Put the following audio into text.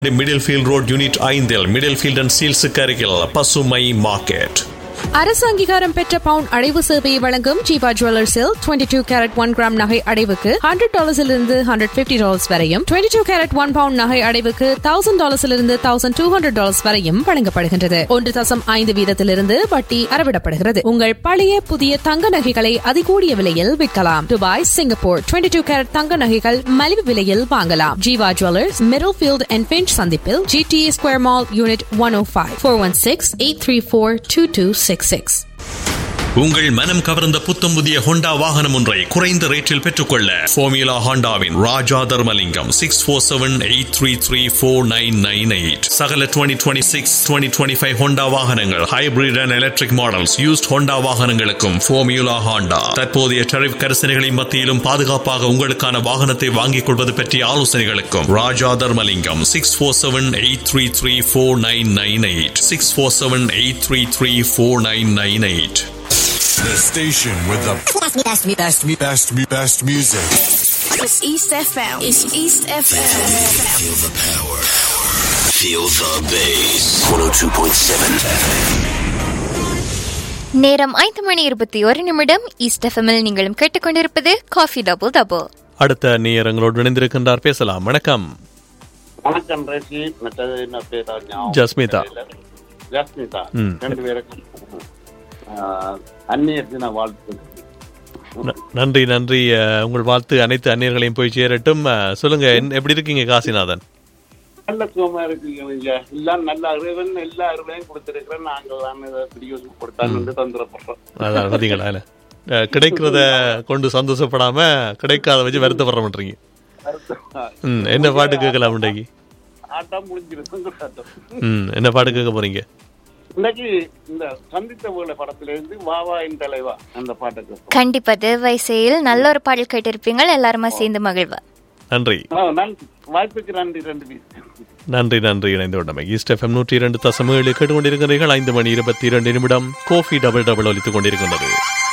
Middle Middlefield road unit ஐந்தில் Middlefield and சீல்ஸுக்கு அருகில் பசுமை மார்க்கெட் அரசு அங்கீகாரம் பெற்ற பவுன் அடைவு சேவையை வழங்கும் ஜீவா ஜுவல்லர்ஸில் twenty two carat one gram நகை அடைவுக்கு ஹண்ட்ரட் டாலர்ஸிலிருந்து ஹண்ட்ரட் பிப்டி டாலர்ஸ் வரையும் twenty two carat one pound நகை அடைவுக்கு தௌசண்ட் டாலர்ஸிலிருந்து தௌசண்ட் டூ ஹண்ட்ரட் டாலர்ஸ் வரையும் வழங்கப்படுகின்றது ஒன்று தசம் ஐந்து வீதத்திலிருந்து வட்டி அறவிடப்படுகிறது உங்கள் பழைய புதிய தங்க நகைகளை அதிகூடிய விலையில் விற்கலாம் Dubai Singapore twenty two carat தங்க நகைகள் மலிவு விலையில் வாங்கலாம் Jeeva jewellers Middlefield and Finch சந்திப்பில் GTA square mall unit one O five four one six eight three four two two six six உங்கள் மனம் கவர்ந்த புத்தம் புதிய ஹோண்டா வாகனம் ஒன்றை குறைந்த ரேட்டில் பெற்றுக்கொள்ள ஃபோமியூலா ஹோண்டாவின் Raja Dharmalingam six four seven eight three three four nine nine eight சகல twenty twenty six twenty twenty five Honda வாகனங்கள் hybrid and electric models used Honda வாகனங்களுக்கும் ஃபோமியூலா ஹோண்டா தற்போதைய டரிஃப் கரிசனைகளின் மத்தியிலும் பாதுகாப்பாக உங்களுக்கான வாகனத்தை வாங்கிக் கொள்வது பற்றிய ஆலோசனைகளுக்கும் Raja Dharmalingam six four seven eight three three four nine nine eight six four seven eight three three four nine nine eight The station with the Best, best, best, best, best, best music. It's East FM. It's East FM. Feel the power. Feel the bass. 102.7 நேரம் ஐந்து மணி இருபத்தி ஒரு நிமிடம் east எஃப்எம்மில் நீங்களும் கேட்டுக்கொண்டிருப்பது coffee double double அடுத்த நேரங்களோடு இணைந்திருக்கின்றார் பேசலாம் வணக்கம் வணக்கம் ரேசி மற்றது என்ன பேரா ஞாபகம் ஜஸ்மிதா. தெரியல. ஜஸ்மிதா ம். ரெண்டு பேருக்கும் ஆஹ், அந்நியர் தின வாழ்த்து ந- நன்றி நன்றி அஹ், உங்கள் வாழ்த்து அனைத்து அந்நியர்களையும் போய் சேரட்டும் அஹ், சொல்லுங்க என்ன- எப்படி இருக்கீங்க காசிநாதன் நல்ல சுகமா இருக்கீங்க நீங்க எல்லாம் நல்ல இறைவன் எல்லா அருளையும் கொடுத்திருக்கிறேன் நாங்கள் தான் இதை பிடிக்க கொடுத்தாங்க தந்துடப்படுறோம் அதான் பார்த்தீங்களா இல்ல? அஹ், கிடைக்கிறத கொண்டு சந்தோஷப்படாம கிடைக்காத வச்சு வருத்தப்படுற மாட்டீங்க ம் என்ன பாட்டு கேட்கலாம் இன்றைக்கு ஆட்டம் முடிஞ்சிருக்கும் ஆட்டம் ம் என்ன பாட்டு கேட்க போறீங்க இன்னைக்கு இந்த சந்தித்த வேலை படத்துல இருந்து வாவா என் தலைவா அந்த பாட்டுக்கு கண்டிப்பா தேவைசையில் நல்ல ஒரு பாடல் கேட்டிருப்பீங்க எல்லாருமா சேர்ந்து மகிழ்வா நன்றி நன்றி வாய்ப்புக்கு நன்றி ரெண்டு பேர் நன்றி நன்றி இணைந்து கொண்டமை ஈஸ்ட் எஃப்எம் நூற்றி இரண்டு தசம ஏழு கேட்டுக்கொண்டிருக்கிறீர்கள் ஐந்து மணி இருபத்தி இரண்டு நிமிடம் கோஃபி டபுள் டபுள் ஒலித்துக் கொண்டிருக்கின்றது